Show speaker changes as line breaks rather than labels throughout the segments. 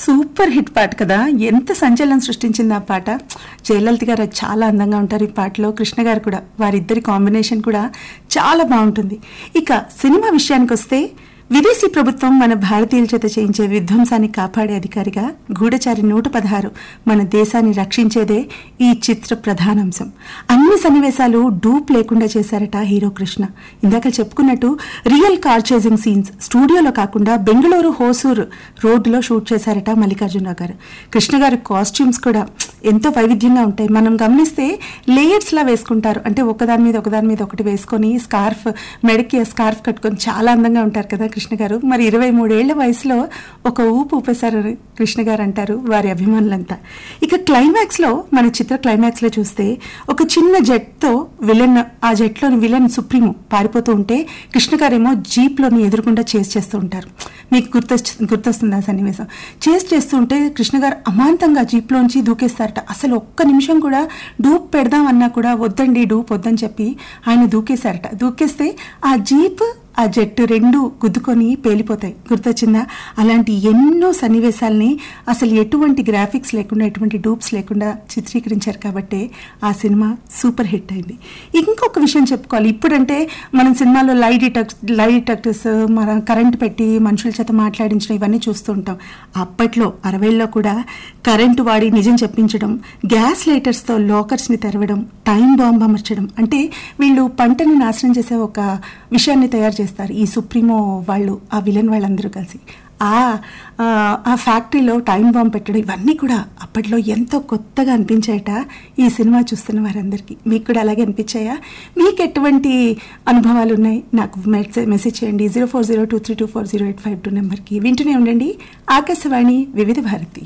super hit పాట కదా ఎంత సంచలనం సృష్టించింది ఆ పాట జయలలిత గారు చాలా అందంగా ఉంటారు ఈ పాటలో కృష్ణ గారు కూడా వారిద్దరి కాంబినేషన్ కూడా చాలా బాగుంటుంది ఇక సినిమా విషయానికి వస్తే విదేశీ ప్రభుత్వం మన భారతీయుల చేత చేయించే విధ్వంసాన్ని కాపాడే అధికారిగా గూఢచారి నూట పదహారు మన దేశాన్ని రక్షించేదే ఈ చిత్ర ప్రధానాంశం అన్ని సన్నివేశాలు డూప్ లేకుండా చేశారట హీరో కృష్ణ ఇందాక చెప్పుకున్నట్టు రియల్ కార్ చేసింగ్ సీన్స్ స్టూడియోలో కాకుండా బెంగళూరు హోసూరు రోడ్డులో షూట్ చేశారట మల్లికార్జునరావు గారు కృష్ణ గారి కాస్ట్యూమ్స్ కూడా ఎంతో వైవిధ్యంగా ఉంటాయి మనం గమనిస్తే లేయర్స్ లా వేసుకుంటారు అంటే ఒకదాని మీద ఒకదాని మీద ఒకటి వేసుకొని స్కార్ఫ్ మెడకి స్కార్ఫ్ కట్టుకొని చాలా అందంగా ఉంటారు కదా కృష్ణ గారు మరి ఇరవై మూడేళ్ల వయసులో ఒక ఊపు ఊపేశారు కృష్ణ గారు అంటారు వారి అభిమానులంతా ఇక క్లైమాక్స్ లో మన చిత్ర క్లైమాక్స్ లో చూస్తే ఒక చిన్న జెట్ తో విలన్ ఆ జెట్ లోని విలన్ సుప్రీము పారిపోతూ ఉంటే కృష్ణ గారేమో జీప్ లోని ఎదురుకుండా చేస్ చేస్తూ ఉంటారు మీకు గుర్తొచ్చు గుర్తొస్తుంది ఆ సన్నివేశం చేస్ చేస్తూ ఉంటే కృష్ణ గారు అమాంతంగా జీప్ లోంచి దూకేస్తారట అసలు ఒక్క నిమిషం కూడా డూప్ పెడదాం అన్నా కూడా వద్దండి డూప్ వద్దని చెప్పి ఆయన దూకేశారట దూకేస్తే ఆ జీప్ ఆ జట్టు రెండు గుద్దుకొని పేలిపోతాయి గుర్తొచ్చిందా అలాంటి ఎన్నో సన్నివేశాల్ని అసలు ఎటువంటి గ్రాఫిక్స్ లేకుండా ఎటువంటి డూప్స్ లేకుండా చిత్రీకరించారు కాబట్టి ఆ సినిమా సూపర్ హిట్ అయింది ఇంకొక విషయం చెప్పుకోవాలి ఇప్పుడంటే మనం సినిమాలో లై డిటెక్ట్ లై డిటెక్టర్స్ మన కరెంట్ పెట్టి మనుషుల చేత మాట్లాడించడం ఇవన్నీ చూస్తూ ఉంటాం అప్పట్లో అరవైల్లో కూడా కరెంటు వాడి నిజం చెప్పించడం గ్యాస్ లైటర్స్తో లాకర్స్ని తెరవడం టైం బాంబ్ అమర్చడం అంటే వీళ్ళు పంటని నాశనం చేసే ఒక విషయాన్ని తయారు చేస్తారు ఈ సుప్రీమో వాళ్ళు ఆ విలన్ వాళ్ళందరూ కలిసి ఆ ఆ, ఆ ఫ్యాక్టరీలో టైం బాంబ్ పెట్టడం ఇవన్నీ కూడా అప్పట్లో ఎంతో కొత్తగా అనిపించాయట ఈ సినిమా చూస్తున్న వారందరికీ మీకు కూడా అలాగే అనిపించాయా మీకు ఎటువంటి అనుభవాలు ఉన్నాయి నాకు మెసేజ్ మెసేజ్ చేయండి zero four zero two three two four zero eight five two నెంబర్కి వింటూనే ఉండండి ఆకాశవాణి వివిధ భారతి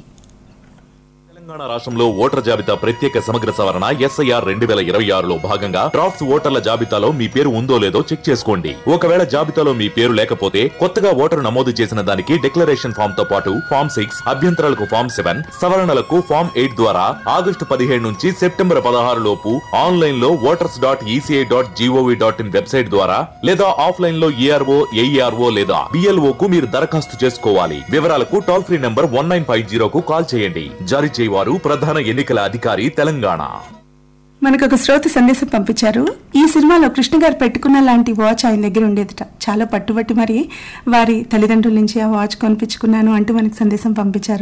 తెలంగాణ రాష్ట్రంలో ఓటర్ జాబితా ప్రత్యేక సమగ్ర సవరణ ఎస్ఐఆర్ రెండు వేల ఇరవై ఆరులో భాగంగా డ్రాఫ్ట్స్ ఓటర్ల జాబితాలో మీ పేరు ఉందో లేదో చెక్ చేసుకోండి ఒకవేళ జాబితాలో మీ పేరు లేకపోతే కొత్తగా ఓటరు నమోదు చేసిన దానికి డిక్లరేషన్ ఫామ్ తో పాటు ఫామ్ సిక్స్ అభ్యంతరాలకు ఫామ్ సెవెన్ సవరణలకు ఫామ్ ఎయిట్ ద్వారా ఆగస్టు పదిహేడు నుంచి సెప్టెంబర్ పదహారు లోపు ఆన్లైన్ లో voters dot ECI dot GOV dot in website ద్వారా లేదా ఆఫ్లైన్ లో ఏఆర్ఓ ఏఈఆర్ఓ లేదా బిఎల్ఓ కు మీరు దరఖాస్తు చేసుకోవాలి వివరాలకు toll free number one nine five జీరోకు కాల్ చేయండి జారీ చేయవారు ప్రధాన ఎన్నికల అధికారి తెలంగాణ
మనకు ఒక శ్రోత సందేశం పంపించారు ఈ సినిమాలో కృష్ణ గారు పెట్టుకున్న లాంటి వాచ్ ఆయన దగ్గర ఉండేదిట చాలా పట్టుబట్టి మరి వారి తల్లిదండ్రుల నుంచి ఆ వాచ్ కొనిపించుకున్నాను అంటూ మనకి సందేశం పంపించారు